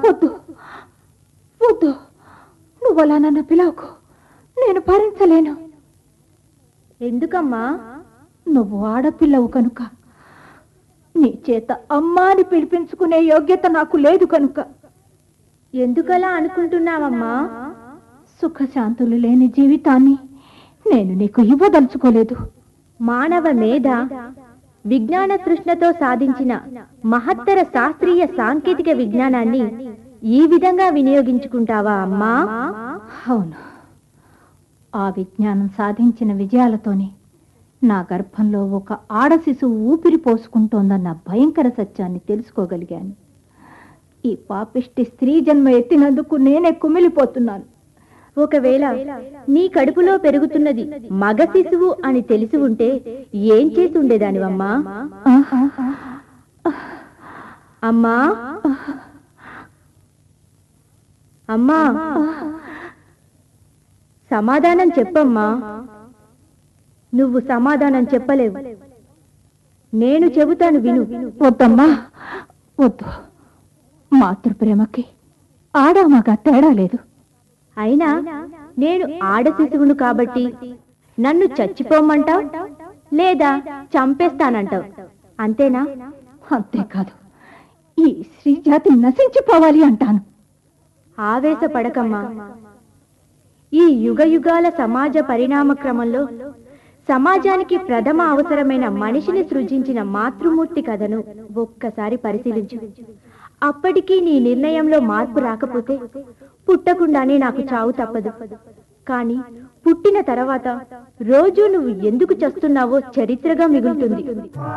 వద్దు వద్దు నువ్వు అలా నన్ను పిలవకు నేను భరించలేను ఎందుకమ్మా నువ్వు ఆడపిల్లవు కనుక నీ చేత అమ్మా అని పిలిపించుకునే యోగ్యత నాకు లేదు కనుక ఎందుకలా అనుకుంటున్నావమ్మా సుఖశాంతులు లేని జీవితాన్ని నేను నీకు ఇవ్వదలుచుకోలేదు మానవ మేధ విజ్ఞాన తృష్ణతో సాధించిన మహత్తర శాస్త్రీయ సాంకేతిక విజ్ఞానాన్ని ఈ విధంగా వినియోగించుకుంటావా అమ్మా అవును ఆ విజ్ఞానం సాధించిన విజయాలతోనే నా గర్భంలో ఒక ఆడ శిశువు ఊపిరి పోసుకుంటోందన్న భయంకర సత్యాన్ని తెలుసుకోగలిగాను ఈ పాపిష్టి స్త్రీ జన్మ ఎత్తినందుకు నేనే కుమిలిపోతున్నాను ఒకవేళ నీ కడుపులో పెరుగుతున్నది మగ శిశువు అని తెలిసి ఉంటే ఏం చేసి ఉండేదానివమ్మా ఆహా. అమ్మా అమ్మా సమాధానం చెప్పమ్మా నువ్వు సమాధానం చెప్పలేవు నేను చెబుతాను విను వద్దమ్మా వద్దు మాతృప్రేమకి ఆడ మగ తేడా లేదు అయినా నేను ఆడ శిశువును కాబట్టి నన్ను చచ్చిపోమంటావు లేదా చంపేస్తానంటావు అంతేనా అంతేకాదు ఈ స్త్రీ జాతి నశించిపోవాలి అంటాను ఆవేశపడకమ్మా ఈ యుగ యుగాల సమాజ పరిణామ క్రమంలో సమాజానికి ప్రథమ అవసరమైన మనిషిని సృజించిన మాతృమూర్తి కథను ఒక్కసారి పరిశీలించు అప్పటికీ నీ నిర్ణయంలో మార్పు రాకపోతే పుట్టకుండానే నాకు చావు తప్పదు కానీ పుట్టిన తర్వాత రోజు నువ్వు ఎందుకు చస్తున్నావో చరిత్రగా మిగులుతుంది